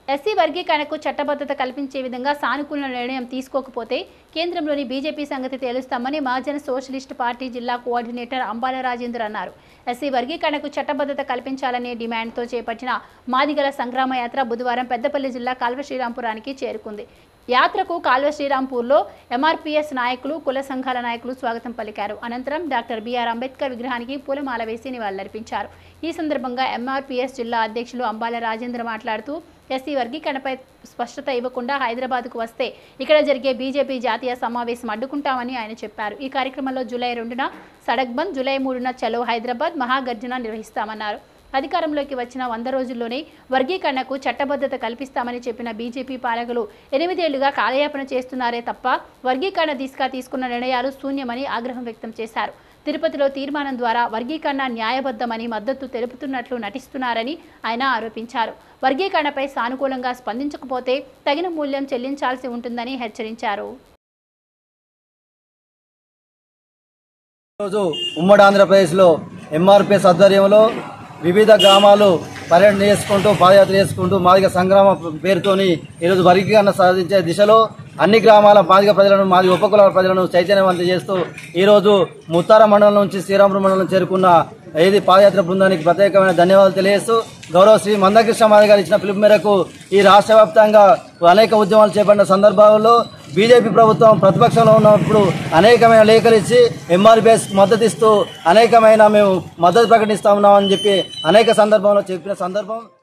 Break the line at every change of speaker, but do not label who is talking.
SC వర్గీకరణకు చట్టబద్ధత కల్పించే విధంగా సానుకూల నిర్ణయం తీసుకోకపోతే కేంద్రంలోని బీజేపీ సంగతి తేలుస్తామని మహాజన సోషలిస్ట్ పార్టీ జిల్లా కోఆర్డినేటర్ అంబాల రాజేందర్ అన్నారు ఎస్సీ వర్గీకరణకు చట్టబద్ధత కల్పించాలనే డిమాండ్తో చేపట్టిన మాదిగల సంగ్రామ యాత్ర బుధవారం పెద్దపల్లి జిల్లా కాల్వ శ్రీరాంపురానికి చేరుకుంది యాత్రకు కాల్వ శ్రీరాంపూర్లో ఎంఆర్పీఎస్ నాయకులు కుల సంఘాల నాయకులు స్వాగతం పలికారు అనంతరం డాక్టర్ బిఆర్ అంబేద్కర్ విగ్రహానికి పూలమాల వేసి నివాళులర్పించారు ఈ సందర్భంగా ఎంఆర్పీఎస్ జిల్లా అధ్యక్షులు అంబాల రాజేంద్ర మాట్లాడుతూ ఎస్సీ వర్గీకరణపై స్పష్టత ఇవ్వకుండా హైదరాబాద్కు వస్తే ఇక్కడ జరిగే బీజేపీ జాతీయ సమావేశం అడ్డుకుంటామని ఆయన చెప్పారు ఈ కార్యక్రమంలో జూలై రెండున సడక్ బంద్ జూలై మూడున చలో హైదరాబాద్ మహాగర్జన నిర్వహిస్తామన్నారు అధికారంలోకి వచ్చిన వంద రోజుల్లోనే వర్గీకరణకు చట్టబద్ధత కల్పిస్తామని చెప్పిన బీజేపీ పాలకులు ఎనిమిదేళ్లుగా కాలయాపన చేస్తున్నారే తప్ప వర్గీకరణ దిశగా తీసుకున్న నిర్ణయాలు శూన్యమని ఆగ్రహం వ్యక్తం చేశారు తిరుపతిలో తీర్మానం ద్వారా వర్గీకరణ న్యాయబద్ధమని మద్దతు తెలుపుతున్నట్లు నటిస్తున్నారని ఆయన ఆరోపించారు వర్గీకరణపై సానుకూలంగా స్పందించకపోతే తగిన మూల్యం చెల్లించాల్సి ఉంటుందని హెచ్చరించారు
ఈరోజు ఉమ్మడి ఆంధ్రప్రదేశ్లో ఎంఆర్పిఎస్ ఆధ్వర్యంలో వివిధ గ్రామాలు పర్యటన చేసుకుంటూ పాదయాత్ర చేసుకుంటూ మాదిగ సంగ్రామ పేరుతోని ఈరోజు వర్గీకరణ సాధించే దిశలో అన్ని గ్రామాల మాదిగ ప్రజలను మాదిగ ఉపకులాల ప్రజలను చైతన్యవంతం చేస్తూ ఈరోజు ముత్తార మండలం నుంచి శ్రీరామపురం మండలం చేరుకున్న ఏది పాదయాత్ర బృందానికి ప్రత్యేకమైన ధన్యవాదాలు తెలియజేస్తూ గౌరవ శ్రీ మందకృష్ణ మాది గారు ఇచ్చిన పిలుపు మేరకు ఈ రాష్ట్ర వ్యాప్తంగా అనేక ఉద్యమాలు చేపట్టిన సందర్భాల్లో బీజేపీ ప్రభుత్వం ప్రతిపక్షంలో ఉన్నప్పుడు అనేకమైన లేఖలు ఇచ్చి ఎంఆర్బీఎస్ మద్దతు ఇస్తూ అనేకమైన మేము మద్దతు ప్రకటిస్తా ఉన్నామని చెప్పి అనేక సందర్భంలో చెప్పిన సందర్భం